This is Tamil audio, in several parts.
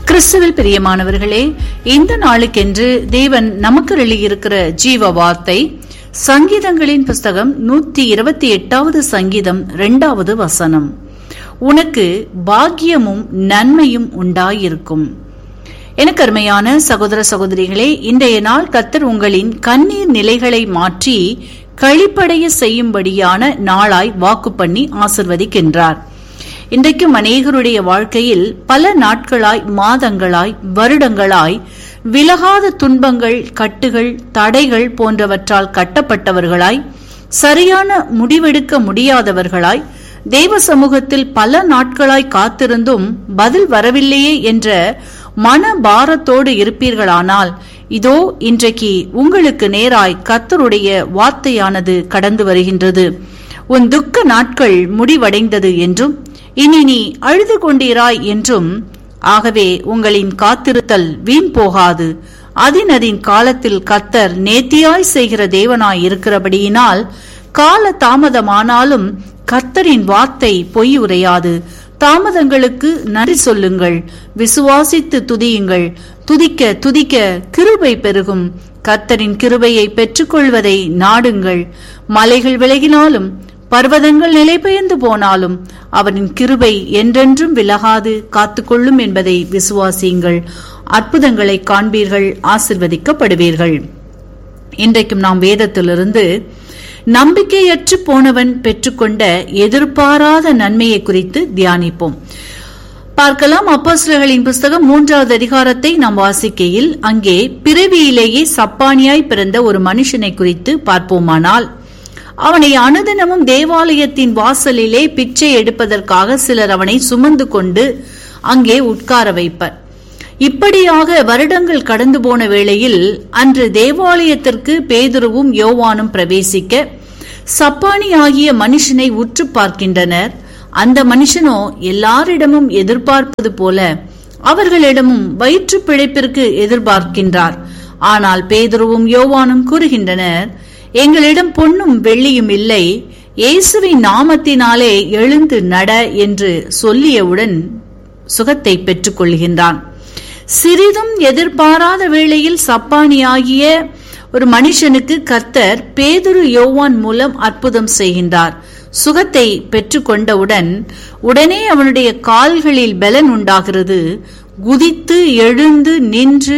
கிறிஸ்துவில் பிரியமானவர்களே இந்த நாளுக்கென்று தேவன் நமக்கு எழுதியிருக்கிற ஜீவ வார்த்தை சங்கீதங்களின் புஸ்தகம் நூத்தி இருபத்தி எட்டாவது சங்கீதம் இரண்டாவது வசனம் உனக்கு பாக்கியமும் நன்மையும் உண்டாயிருக்கும் எனக்கு அருமையான சகோதர சகோதரிகளே இன்றைய நாள் கத்தர் உங்களின் கண்ணீர் நிலைகளை மாற்றி கழிப்படைய செய்யும்படியான நாளாய் வாக்கு பண்ணி ஆசிர்வதிக்கின்றார் இன்றைக்கும் அநேகருடைய வாழ்க்கையில் பல நாட்களாய் மாதங்களாய் வருடங்களாய் விலகாத துன்பங்கள் கட்டுகள் தடைகள் போன்றவற்றால் கட்டப்பட்டவர்களாய் சரியான முடிவெடுக்க முடியாதவர்களாய் தேவ சமூகத்தில் பல நாட்களாய் காத்திருந்தும் பதில் வரவில்லையே என்ற மன பாரத்தோடு இருப்பீர்களானால் இதோ இன்றைக்கு உங்களுக்கு நேராய் கத்தருடைய வார்த்தையானது கடந்து வருகின்றது உன் துக்க நாட்கள் முடிவடைந்தது என்றும் இனி நீ அழுது கொண்டீராய் என்றும் ஆகவே உங்களின் காத்திருத்தல் வீண் போகாது அதினதின் காலத்தில் கத்தர் நேர்த்தியாய் செய்கிற தேவனாய் இருக்கிறபடியினால் கால தாமதமானாலும் கர்த்தரின் வார்த்தை பொய் உரையாது தாமதங்களுக்கு நன்றி சொல்லுங்கள் விசுவாசித்து துதியுங்கள் துதிக்க துதிக்க கிருபை பெருகும் கர்த்தரின் கிருபையை பெற்றுக்கொள்வதை நாடுங்கள் மலைகள் விலகினாலும் பர்வதங்கள் நிலைபெயர்ந்து போனாலும் அவரின் கிருபை என்றென்றும் விலகாது காத்துக்கொள்ளும் என்பதை விசுவாசியுங்கள் அற்புதங்களை காண்பீர்கள் ஆசிர்வதிக்கப்படுவீர்கள் இன்றைக்கும் நாம் வேதத்திலிருந்து நம்பிக்கையற்று போனவன் பெற்றுக்கொண்ட எதிர்பாராத நன்மையை குறித்து தியானிப்போம் பார்க்கலாம் அப்போஸ்லர்களின் புஸ்தகம் மூன்றாவது அதிகாரத்தை நாம் வாசிக்கையில் அங்கே பிறவியிலேயே சப்பானியாய் பிறந்த ஒரு மனுஷனை குறித்து பார்ப்போமானால் அவனை அனுதினமும் தேவாலயத்தின் வாசலிலே பிச்சை எடுப்பதற்காக சிலர் அவனை சுமந்து கொண்டு அங்கே உட்கார வைப்பர் இப்படியாக வருடங்கள் கடந்து போன வேளையில் அன்று தேவாலயத்திற்கு பேதுருவும் யோவானும் பிரவேசிக்க சப்பானி ஆகிய மனுஷனை உற்று பார்க்கின்றனர் அந்த மனுஷனோ எல்லாரிடமும் எதிர்பார்ப்பது போல அவர்களிடமும் வயிற்று பிழைப்பிற்கு எதிர்பார்க்கின்றார் ஆனால் பேதுருவும் யோவானும் கூறுகின்றனர் எங்களிடம் பொன்னும் வெள்ளியும் இல்லை இயேசுவின் நாமத்தினாலே எழுந்து நட என்று சொல்லியவுடன் சுகத்தை பெற்றுக் கொள்கின்றான் சிறிதும் எதிர்பாராத வேளையில் சப்பானியாகிய ஒரு மனுஷனுக்கு கர்த்தர் பேதுரு யோவான் மூலம் அற்புதம் செய்கின்றார் சுகத்தை பெற்றுக்கொண்டவுடன் உடனே அவனுடைய கால்களில் பலன் உண்டாகிறது குதித்து எழுந்து நின்று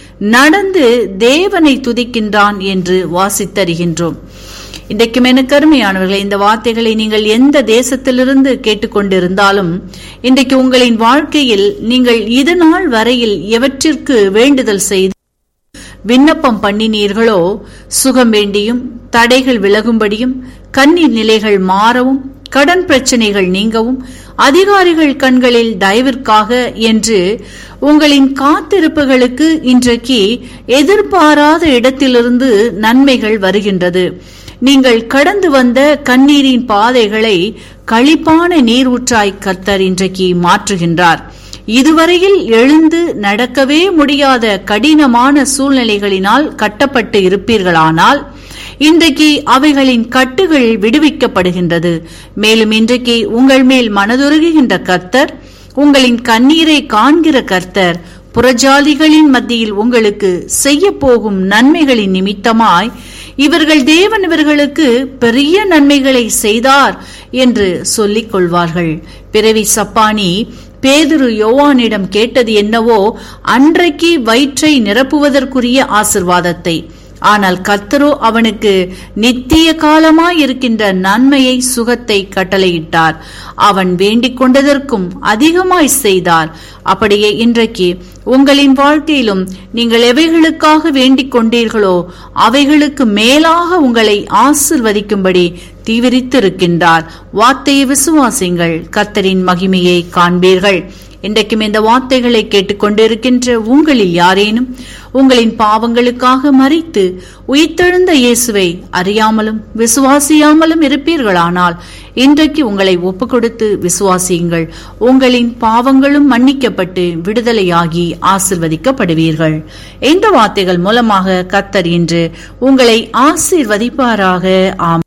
நடந்து தேவனை துதிக்கின்றான் என்று வாசித்தருகின்றோம் இன்றைக்கும் எனக்கு அருமையானவர்களே இந்த வார்த்தைகளை நீங்கள் எந்த தேசத்திலிருந்து கேட்டுக்கொண்டிருந்தாலும் இன்றைக்கு உங்களின் வாழ்க்கையில் நீங்கள் இது நாள் வரையில் எவற்றிற்கு வேண்டுதல் செய்து விண்ணப்பம் பண்ணினீர்களோ சுகம் வேண்டியும் தடைகள் விலகும்படியும் கண்ணீர் நிலைகள் மாறவும் கடன் பிரச்சனைகள் நீங்கவும் அதிகாரிகள் கண்களில் தயவிற்காக என்று உங்களின் காத்திருப்புகளுக்கு இன்றைக்கு எதிர்பாராத இடத்திலிருந்து நன்மைகள் வருகின்றது நீங்கள் கடந்து வந்த கண்ணீரின் பாதைகளை களிப்பான நீரூற்றாய் கர்த்தர் இன்றைக்கு மாற்றுகின்றார் இதுவரையில் எழுந்து நடக்கவே முடியாத கடினமான சூழ்நிலைகளினால் கட்டப்பட்டு இருப்பீர்களானால் இன்றைக்கு அவைகளின் கட்டுகள் விடுவிக்கப்படுகின்றது மேலும் இன்றைக்கு உங்கள் மேல் மனதுருகுகின்ற கர்த்தர் உங்களின் கண்ணீரை காண்கிற கர்த்தர் புறஜாதிகளின் மத்தியில் உங்களுக்கு செய்ய போகும் நன்மைகளின் நிமித்தமாய் இவர்கள் தேவன் இவர்களுக்கு பெரிய நன்மைகளை செய்தார் என்று சொல்லிக் கொள்வார்கள் பிறவி சப்பானி பேதுரு யோவானிடம் கேட்டது என்னவோ அன்றைக்கு வயிற்றை நிரப்புவதற்குரிய ஆசிர்வாதத்தை ஆனால் கர்த்தரோ அவனுக்கு நித்திய காலமாய் இருக்கின்ற நன்மையை சுகத்தை கட்டளையிட்டார் அவன் வேண்டிக் கொண்டதற்கும் அதிகமாய் செய்தார் அப்படியே இன்றைக்கு உங்களின் வாழ்க்கையிலும் நீங்கள் எவைகளுக்காக வேண்டிக் கொண்டீர்களோ அவைகளுக்கு மேலாக உங்களை ஆசிர்வதிக்கும்படி தீவிரித்திருக்கின்றார் வார்த்தையை விசுவாசிங்கள் கர்த்தரின் மகிமையை காண்பீர்கள் இன்றைக்கும் இந்த வார்த்தைகளை கேட்டுக்கொண்டிருக்கின்ற உங்களில் யாரேனும் உங்களின் பாவங்களுக்காக மறித்து உயிர்த்தெழுந்த இயேசுவை அறியாமலும் விசுவாசியாமலும் இருப்பீர்களானால் இன்றைக்கு உங்களை ஒப்பு கொடுத்து விசுவாசியுங்கள் உங்களின் பாவங்களும் மன்னிக்கப்பட்டு விடுதலையாகி ஆசிர்வதிக்கப்படுவீர்கள் இந்த வார்த்தைகள் மூலமாக கத்தர் இன்று உங்களை ஆசீர்வதிப்பாராக ஆம்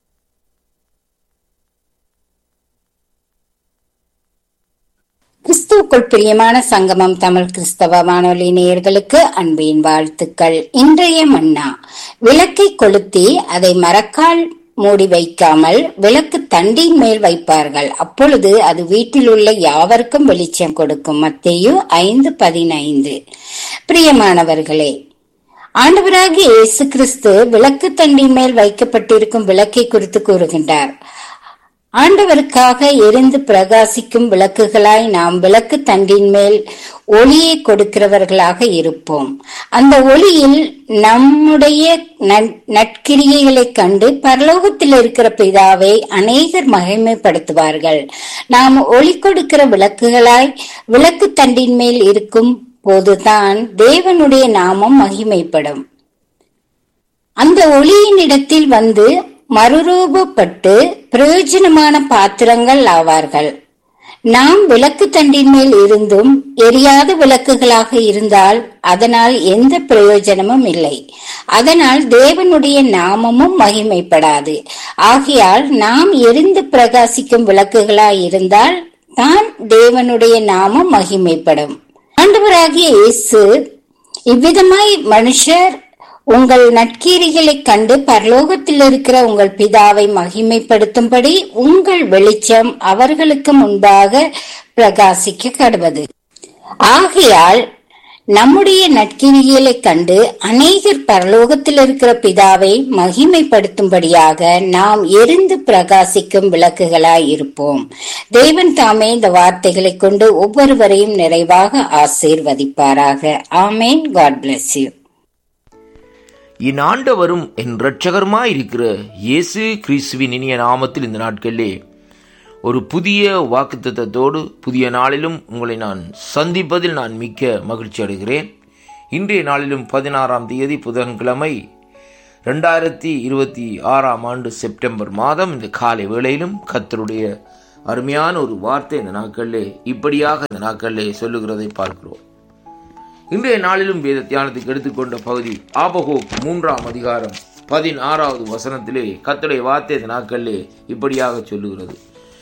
கிறிஸ்து கிறிஸ்துவுக்குள் பிரியமான சங்கமம் தமிழ் கிறிஸ்தவ வானொலி நேயர்களுக்கு அன்பின் வாழ்த்துக்கள் இன்றைய மன்னா விளக்கை கொளுத்தி அதை மரக்கால் மூடி வைக்காமல் விளக்கு தண்டின் மேல் வைப்பார்கள் அப்பொழுது அது வீட்டில் உள்ள யாவருக்கும் வெளிச்சம் கொடுக்கும் மத்தேயு ஐந்து பதினைந்து பிரியமானவர்களே ஆண்டவராகிய இயேசு கிறிஸ்து விளக்கு தண்டின் மேல் வைக்கப்பட்டிருக்கும் விளக்கை குறித்து கூறுகின்றார் ஆண்டவருக்காக எரிந்து பிரகாசிக்கும் விளக்குகளாய் நாம் விளக்கு தண்டின் மேல் ஒளியை கொடுக்கிறவர்களாக இருப்போம் அந்த ஒளியில் நம்முடைய நற்- நற்கிரியைகளைக் கண்டு பரலோகத்தில் இருக்கிற பிதாவை அநேகர் மகிமைப்படுத்துவார்கள் நாம் ஒளி கொடுக்கிற விளக்குகளாய் விளக்கு தண்டின் மேல் இருக்கும் போதுதான் தேவனுடைய நாமம் மகிமைப்படும் அந்த ஒளியின் இடத்தில் வந்து மறுரூபப்பட்டு பிரயோஜனமான பாத்திரங்கள் ஆவார்கள் நாம் விளக்கு தண்டின் மேல் இருந்தும் எரியாத விளக்குகளாக இருந்தால் அதனால் எந்த பிரயோஜனமும் இல்லை அதனால் தேவனுடைய நாமமும் மகிமைப்படாது ஆகையால் நாம் எரிந்து பிரகாசிக்கும் விளக்குகளாய் இருந்தால் தான் தேவனுடைய நாமம் மகிமைப்படும் ஆண்டவராகிய இயேசு இவ்விதமாய் மனுஷர் உங்கள் நற்கீரிகளைக் கண்டு பரலோகத்தில் இருக்கிற உங்கள் பிதாவை மகிமைப்படுத்தும்படி உங்கள் வெளிச்சம் அவர்களுக்கு முன்பாக பிரகாசிக்க கடுவது ஆகையால் நம்முடைய நற்கிரிகளைக் கண்டு அநேகர் பரலோகத்தில் இருக்கிற பிதாவை மகிமைப்படுத்தும்படியாக நாம் எரிந்து பிரகாசிக்கும் விளக்குகளாய் இருப்போம் தேவன் தாமே இந்த வார்த்தைகளைக் கொண்டு ஒவ்வொருவரையும் நிறைவாக ஆசீர்வதிப்பாராக ஆமேன் காட் bless you என் ஆண்டவரும் என் இரட்சகருமாயிருக்கிற இயேசு கிறிஸ்துவின் இனிய நாமத்தில் இந்த நாட்களிலே ஒரு புதிய வாக்குத்தத்தத்தோடு புதிய நாளிலும் உங்களை நான் சந்திப்பதில் நான் மிக்க மகிழ்ச்சி அடைகிறேன் இன்றைய நாளிலும் பதினாறாம் தேதி புதன்கிழமை ரெண்டாயிரத்தி இருபத்தி ஆறாம் ஆண்டு செப்டம்பர் மாதம் இந்த காலை வேளையிலும் கர்த்தருடைய அருமையான ஒரு வார்த்தை இந்த நாட்களிலே இப்படியாக இந்த நாட்களிலே சொல்லுகிறதை பார்க்கிறோம் இன்றைய நாளிலும் வேத தியானத்துக்கு எடுத்துக்கொண்ட பகுதி ஆபகோ மூன்றாம் அதிகாரம் பதினாறாவது வசனத்திலே கர்த்தருடைய வார்த்தை இந்த நாட்களிலே இப்படியாக சொல்லுகிறது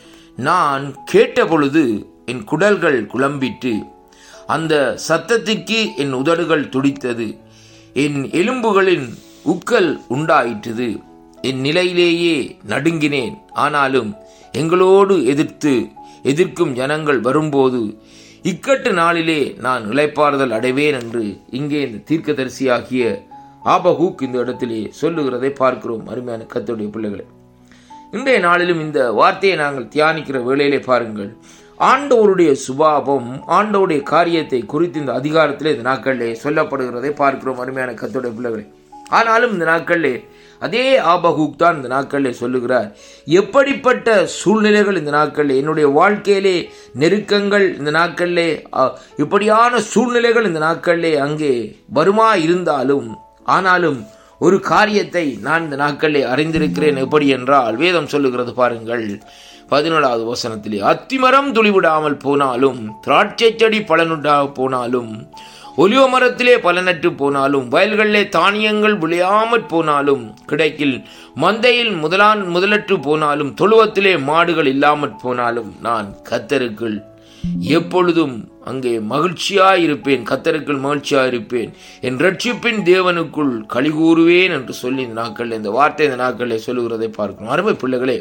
நான் கேட்டபொழுது என் குடல்கள் குழம்பிட்டு அந்த சத்தத்திற்கு என் உதடுகள் துடித்தது என் எலும்புகளின் உக்கல் உண்டாயிற்று என் நிலையிலேயே நடுங்கினேன் ஆனாலும் எங்களோடு எதிர்த்து எதிர்க்கும் ஜனங்கள் வரும்போது இக்கட்டு நாளிலே நான் இளைப்பாறுதல் அடைவேன் என்று இங்கே இந்த தீர்க்கதரிசியாகிய ஆபஹூக் இந்த இடத்திலே சொல்லுகிறதை பார்க்கிறோம் அருமையான கத்தோடைய பிள்ளைகளை இன்றைய நாளிலும் இந்த வார்த்தையை நாங்கள் தியானிக்கிற வேளையிலே பாருங்கள் ஆண்டவருடைய சுபாவம் ஆண்டவருடைய காரியத்தை குறித்து இந்த அதிகாரத்திலே இந்த நாட்களிலே சொல்லப்படுகிறதை பார்க்கிறோம் அருமையான கத்தோடைய பிள்ளைகளை ஆனாலும் இந்த நாட்களிலே அதே ஆபகூக் தான் இந்த நாட்களிலே சொல்லுகிறார் எப்படிப்பட்ட சூழ்நிலைகள் இந்த நாட்களிலே என்னுடைய வாழ்க்கையிலே நெருக்கங்கள் இந்த நாட்களிலே அ, இப்படியான சூழ்நிலைகள் இந்த நாட்களிலே அங்கே வருமா இருந்தாலும் ஆனாலும் ஒரு காரியத்தை நான் இந்த நாட்களிலே அறிந்திருக்கிறேன் எப்படி என்றால் வேதம் சொல்லுகிறது பாருங்கள் பதினேழாவது வசனத்திலே அத்திமரம் துளிவிடாமல் போனாலும் திராட்சை செடி பலனுடா போனாலும் ஒலிவ மரத்திலே பலனற்று போனாலும் வயல்களிலே தானியங்கள் விளையாமற் போனாலும் கிடைக்கில் மந்தையில் முதலான் முதலற்று போனாலும் தொழுவத்திலே மாடுகள் இல்லாமற் போனாலும் நான் கத்தருக்குள் எப்பொழுதும் அங்கே மகிழ்ச்சியாயிருப்பேன் கத்தருக்குள் மகிழ்ச்சியாயிருப்பேன் என் ரட்சிப்பின் தேவனுக்குள் கலிகூறுவேன் என்று சொல்லி இந்த நாட்களில் இந்த வார்த்தை இந்த நாட்களில் சொல்லுகிறதை பார்க்கணும் அருமை பிள்ளைகளே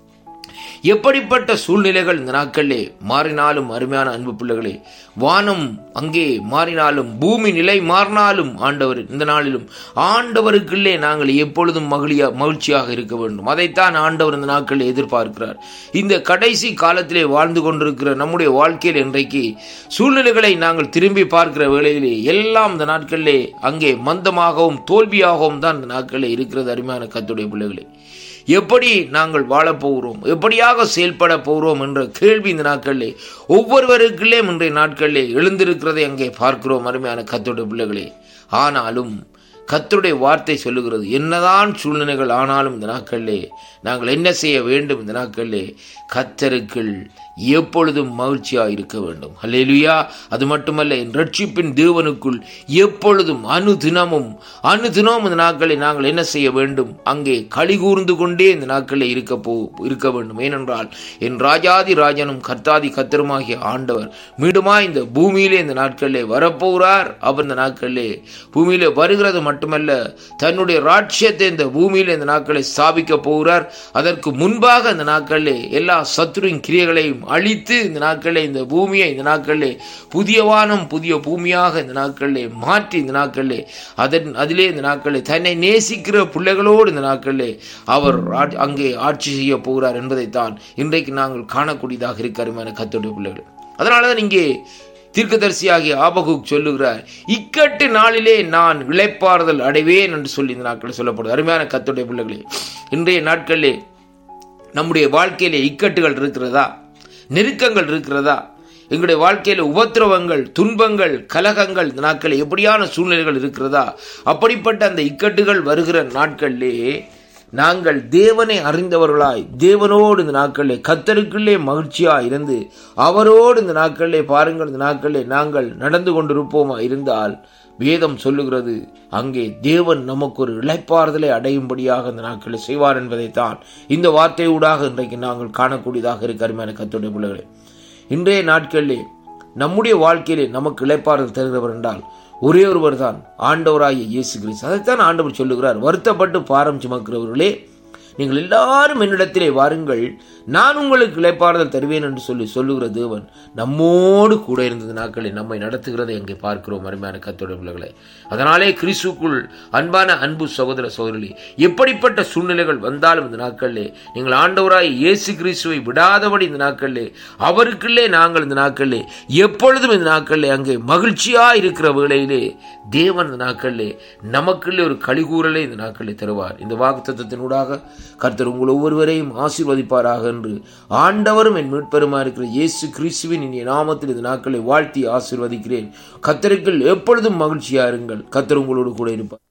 எப்படிப்பட்ட சூழ்நிலைகள் இந்த நாட்களிலே மாறினாலும் அருமையான அன்பு பிள்ளைகளே வானம் அங்கே மாறினாலும் பூமி நிலை மாறினாலும் ஆண்டவர் இந்த நாளிலும் ஆண்டவருக்குள்ளே நாங்கள் எப்பொழுதும் மகிழியா மகிழ்ச்சியாக இருக்க வேண்டும் அதைத்தான் ஆண்டவர் இந்த நாட்களில் எதிர்பார்க்கிறார் இந்த கடைசி காலத்திலே வாழ்ந்து கொண்டிருக்கிற நம்முடைய வாழ்க்கையில் இன்றைக்கு சூழ்நிலைகளை நாங்கள் திரும்பி பார்க்கிற வேளையிலே எல்லாம் இந்த நாட்களிலே அங்கே மந்தமாகவும் தோல்வியாகவும் தான் இந்த நாட்களில் இருக்கிறது அருமையான கத்துடைய பிள்ளைகளே எப்படி நாங்கள் வாழப் போகிறோம் எப்படியாக செயல்பட போகிறோம் என்ற கேள்வி இந்த நாட்களிலே ஒவ்வொருவருக்குள்ளே இன்றைய நாட்களிலே எழுந்திருக்கிறதை அங்கே பார்க்கிறோம் அருமையான கத்தோட பிள்ளைகளே ஆனாலும் கத்தருடைய வார்த்தை சொல்லுகிறது என்னதான் சூழ்நிலைகள் ஆனாலும் இந்த நாட்களிலே நாங்கள் என்ன செய்ய வேண்டும் இந்த நாட்களிலே கத்தருக்குள் எப்பொழுதும் மகிழ்ச்சியாக இருக்க வேண்டும் ஹல்லேலூயா அது மட்டுமல்ல என் ரட்சிப்பின் தேவனுக்குள் எப்பொழுதும் அணு தினமும் அணு தினமும் இந்த நாட்களை நாங்கள் என்ன செய்ய வேண்டும் அங்கே களி கூர்ந்து கொண்டே இந்த நாட்களில் இருக்க போ இருக்க வேண்டும் ஏனென்றால் என் ராஜாதி ராஜனும் கர்த்தாதி கத்தருமாகிய ஆண்டவர் மீண்டுமா இந்த பூமியிலே இந்த நாட்களிலே வரப்போகிறார் அவர் இந்த நாட்களிலே பூமியிலே வருகிறது மட்டுமல்ல தன்னுடைய ராட்சியத்தை இந்த பூமியிலே இந்த நாட்களை ஸ்தாபிக்க போகிறார் அதற்கு முன்பாக இந்த நாட்களிலே எல்லா சத்துருவின் கிரியைகளையும் அழித்து இந்த நாட்களிலே இந்த பூமியை இந்த நாட்களிலே புதிய வானம் புதிய பூமியாக இந்த நாட்களிலே மாற்றி இந்த நாட்களிலே அதன் அதிலே இந்த நாட்களிலே தன்னை நேசிக்கிற பிள்ளைகளோடு இந்த நாட்களிலே அவர் ஆட்- அங்கே ஆட்சி செய்ய போகிறார் என்பதைத்தான் இன்றைக்கு நாங்கள் காணக்கூடியதாக இருக்க அருமையான கத்தோடைய பிள்ளைகள் அதனால தான் இங்கே தீர்க்கதரிசியாகிய ஆபகுக் சொல்லுகிறார் இக்கட்டு நாளிலே நான் இளைப்பாறுதல் அடைவேன் என்று சொல்லி இந்த நாட்களில் சொல்லப்படுது அருமையான கத்தோடைய பிள்ளைகளே இன்றைய நாட்களிலே நம்முடைய வாழ்க்கையிலே இக்கட்டுகள் இருக்கிறதா நெருக்கங்கள் இருக்கிறதா எங்களுடைய வாழ்க்கையில உபத்திரவங்கள் துன்பங்கள் கலகங்கள் இந்த நாட்களில் எப்படியான சூழ்நிலைகள் இருக்கிறதா அப்படிப்பட்ட அந்த இக்கட்டுகள் வருகிற நாட்களிலே நாங்கள் தேவனை அறிந்தவர்களாய் தேவனோடு இந்த நாட்களிலே கத்தருக்குள்ளே மகிழ்ச்சியா இருந்து அவரோடு இந்த நாட்களிலே பாருங்கள் இந்த நாட்களிலே நாங்கள் நடந்து கொண்டிருப்போமா இருந்தால் வேதம் சொல்லுகிறது அங்கே தேவன் நமக்கு ஒரு இளைப்பாறுதலை அடையும்படியாக இந்த நாட்களில் செய்வார் என்பதைத்தான் இந்த வார்த்தையூடாக இன்றைக்கு நாங்கள் காணக்கூடியதாக இருக்க அருமையான கத்துடைய பிள்ளைகளே இன்றைய நாட்களிலே நம்முடைய வாழ்க்கையிலே நமக்கு இளைப்பாறுதல் தருகிறவர் என்றால் ஒரே ஒருவர் தான் ஆண்டவராகிய இயேசு கிறிஸ்து அதைத்தான் ஆண்டவர் சொல்லுகிறார் வருத்தப்பட்டு பாரம் சுமக்கிறவர்களே நீங்கள் எல்லாரும் என்னிடத்திலே வாருங்கள் நான் உங்களுக்கு இளைப்பாறுதல் தருவேன் என்று சொல்லி சொல்லுகிற தேவன் நம்மோடு கூட இருந்த நாட்களை நம்மை நடத்துகிறதை அங்கே பார்க்கிறோம் அருமையான கத்தோட பிள்ளைகளை அதனாலே கிறிஸ்துக்குள் அன்பான அன்பு சகோதர சகோதரி எப்படிப்பட்ட சூழ்நிலைகள் வந்தாலும் இந்த நாட்களிலே நீங்கள் ஆண்டவராய் இயேசு கிறிஸ்துவை விடாதபடி இந்த நாட்களிலே அவருக்குள்ளே நாங்கள் இந்த நாட்களிலே எப்பொழுதும் இந்த நாட்களிலே அங்கே மகிழ்ச்சியா இருக்கிற வேளையிலே தேவன் இந்த நாட்களிலே நமக்குள்ளே ஒரு கழிகூறலை இந்த நாட்களிலே தருவார் இந்த வாக்குத்தத்தினூடாக கர்த்தர் உங்கள் ஒவ்வொருவரையும் ஆசீர்வதிப்பாராக என்று ஆண்டவரும் என் மீட்பெருமா இருக்கிற இயேசு கிறிஸ்துவின் இனிய நாமத்தில் இந்த நாட்களை வாழ்த்தி ஆசீர்வதிக்கிறேன் கர்த்தருக்குள் எப்பொழுதும் மகிழ்ச்சியா இருங்கள் கர்த்தர் உங்களோடு கூட இருப்பார்